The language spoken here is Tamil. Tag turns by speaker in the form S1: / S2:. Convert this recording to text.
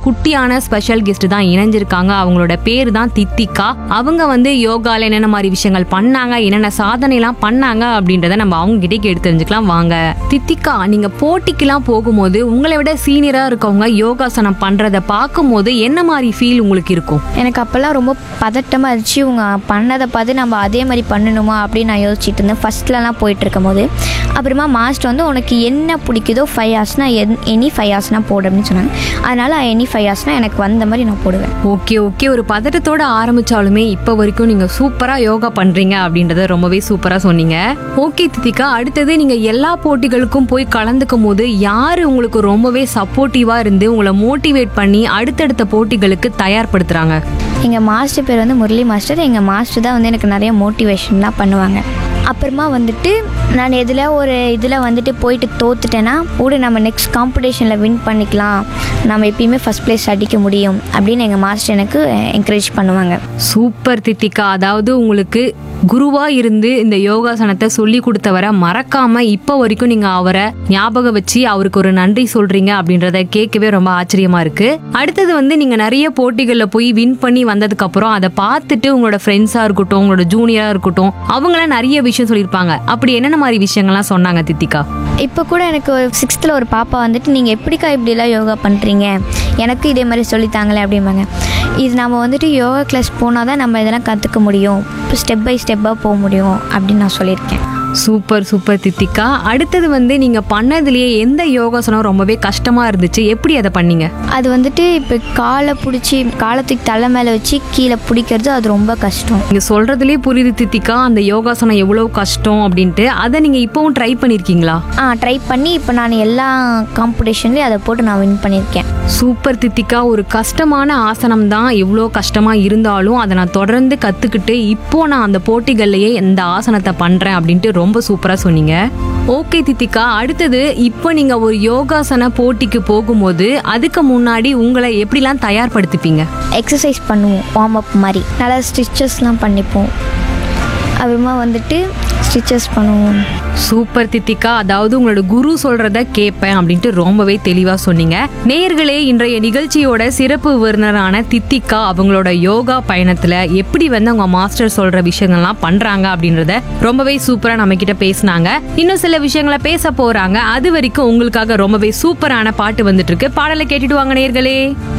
S1: குட்டியான ஸ்பெஷல் கெஸ்ட் தான் இணைஞ்சிருக்காங்க அவங்களோட பேர் தான் தித்திகா அவங்க வந்து யோகால என்னென்ன மாதிரி விஷயங்கள் பண்ணாங்க என்னென்ன சாதனைலாம் பண்ணாங்க அப்படின்றத நம்ம அவங்க கிட்டே கேட்டு தெரிஞ்சுக்கலாம் வாங்க தித்திகா நீங்க போட்டிக்கெல்லாம் போகும்போது உங்களை விட சீனியரா இருக்கவங்க யோகாசனம் பண்றத பார்க்கும்போது என்ன மாதிரி ஃபீல் உங்களுக்கு இருக்கும்
S2: எனக்கு அப்போல்லாம் ரொம்ப பதட்டமாக இருந்துச்சு இவங்க பண்ணதை பார்த்து நம்ம அதே மாதிரி பண்ணணுமா அப்படின்னு நான் யோசிச்சுட்டு இருந்தேன் ஃபஸ்ட்லலாம் போயிட்டு இருக்கும்போது அப்புறமா மாஸ்டர் வந்து உனக்கு என்ன பிடிக்குதோ ஃபைவ் ஹார்ஸ்னா என் எனி ஃபைவ் ஹார்ஸ்னா போடு அப்படின்னு சொன்னாங்க அதனால் எனி ஃபைவ் ஹார்ஸ்னா எனக்கு வந்த மாதிரி நான் போடுவேன்
S1: ஓகே ஓகே ஒரு பதட்டத்தோட ஆரம்பிச்சாலுமே இப்போ வரைக்கும் நீங்க சூப்பரா யோகா பண்றீங்க அப்படின்றத ரொம்பவே சூப்பரா சொன்னீங்க ஓகே தித்திகா அடுத்தது நீங்க எல்லா போட்டிகளுக்கும் போய் கலந்துக்கும் போது யாரு உங்களுக்கு ரொம்பவே சப்போர்ட்டிவா இருந்து உங்களை மோட்டிவேட் பண்ணி அடுத்தடுத்த போட்டிகளுக்கு தயார்படுத்துறாங்க
S2: எங்கள் மாஸ்டர் பேர் வந்து முரளி மாஸ்டர் எங்கள் மாஸ்டர் தான் வந்து எனக்கு நிறைய மோட்டிவேஷன்லாம் பண்ணுவாங்க அப்புறமா வந்துட்டு நான் எதில் ஒரு இதில் வந்துட்டு போயிட்டு தோத்துட்டேன்னா கூட நம்ம நெக்ஸ்ட் காம்படிஷனில் வின் பண்ணிக்கலாம் நம்ம எப்பயுமே ஃபஸ்ட் ப்ளேஸ் அடிக்க முடியும் அப்படின்னு எங்கள் மாஸ்டர் எனக்கு என்கரேஜ் பண்ணுவாங்க
S1: சூப்பர் தித்திகா அதாவது உங்களுக்கு குருவா இருந்து இந்த யோகாசனத்தை சொல்லி கொடுத்தவரை மறக்காம இப்போ வரைக்கும் நீங்க அவரை ஞாபகம் வச்சு அவருக்கு ஒரு நன்றி சொல்றீங்க அப்படின்றத கேட்கவே ரொம்ப ஆச்சரியமா இருக்கு அடுத்தது வந்து நீங்க நிறைய போட்டிகள்ல போய் வின் பண்ணி வந்ததுக்கு அப்புறம் அதை பார்த்துட்டு உங்களோட ஃப்ரெண்ட்ஸா இருக்கட்டும் உங்களோட ஜூனியரா இருக்கட்டும் அவங்களாம் நிறைய விஷயம் சொல்லியிருப்பாங்க அப்படி என்னென்ன மாதிரி விஷயங்கள்லாம் சொன்னாங்க தித்திகா
S2: இப்போ கூட எனக்கு ஒரு சிக்ஸ்த்தில் ஒரு பாப்பா வந்துட்டு நீங்கள் எப்படிக்கா இப்படிலாம் யோகா பண்ணுறீங்க எனக்கு இதே மாதிரி சொல்லித்தாங்களே அப்படிம்பாங்க இது நம்ம வந்துட்டு யோகா கிளாஸ் போனால் தான் நம்ம இதெல்லாம் கற்றுக்க முடியும் ஸ்டெப் பை ஸ்டெப்பாக போக முடியும் அப்படின்னு நான் சொல்லியிருக்கேன்
S1: சூப்பர் சூப்பர் தித்திகா அடுத்தது வந்து நீங்க பண்ணதுலயே எந்த யோகாசனம் ரொம்பவே கஷ்டமா இருந்துச்சு எப்படி அதை பண்ணீங்க
S2: அது வந்துட்டு இப்போ காலை பிடிச்சி காலத்துக்கு தலை மேலே வச்சு கீழே பிடிக்கிறது அது ரொம்ப கஷ்டம்
S1: நீங்க சொல்றதுலயே புரியுது தித்திகா அந்த யோகாசனம் எவ்வளவு கஷ்டம் அப்படின்ட்டு அதை நீங்க இப்பவும் ட்ரை பண்ணிருக்கீங்களா
S2: ஆ ட்ரை பண்ணி இப்போ நான் எல்லா காம்படிஷன்லேயும் அதை போட்டு நான் வின் பண்ணியிருக்கேன்
S1: சூப்பர் தித்திகா ஒரு கஷ்டமான ஆசனம் தான் எவ்வளோ கஷ்டமா இருந்தாலும் அதை நான் தொடர்ந்து கத்துக்கிட்டு இப்போ நான் அந்த போட்டிகள்லயே இந்த ஆசனத்தை பண்றேன் அப்படின்ட்டு ரொம்ப சூப்பரா சொன்னீங்க ஓகே தித்திகா அடுத்தது இப்போ நீங்க ஒரு யோகாசன போட்டிக்கு போகும்போது அதுக்கு முன்னாடி உங்களை எப்படிலாம் தயார்படுத்திப்பீங்க
S2: எக்ஸசைஸ் பண்ணுவோம் வார்ம் அப் மாதிரி நல்லா ஸ்டிச்சஸ்லாம் பண்ணிப்போம் அப்புறமா வந்துட்டு ஸ்டிச்சஸ் பண்ணுவோம்
S1: சூப்பர் தித்திகா அதாவது உங்களோட குரு சொல்றத கேட்பேன் அப்படின்ட்டு ரொம்பவே தெளிவா சொன்னீங்க நேயர்களே இன்றைய நிகழ்ச்சியோட சிறப்பு விருந்தினரான தித்திகா அவங்களோட யோகா பயணத்துல எப்படி வந்து அவங்க மாஸ்டர் சொல்ற விஷயங்கள்லாம் பண்றாங்க அப்படின்றத ரொம்பவே சூப்பரா நம்ம கிட்ட பேசினாங்க இன்னும் சில விஷயங்களை பேச போறாங்க அது வரைக்கும் உங்களுக்காக ரொம்பவே சூப்பரான பாட்டு வந்துட்டு இருக்கு பாடலை கேட்டுட்டு வாங்க நேயர்களே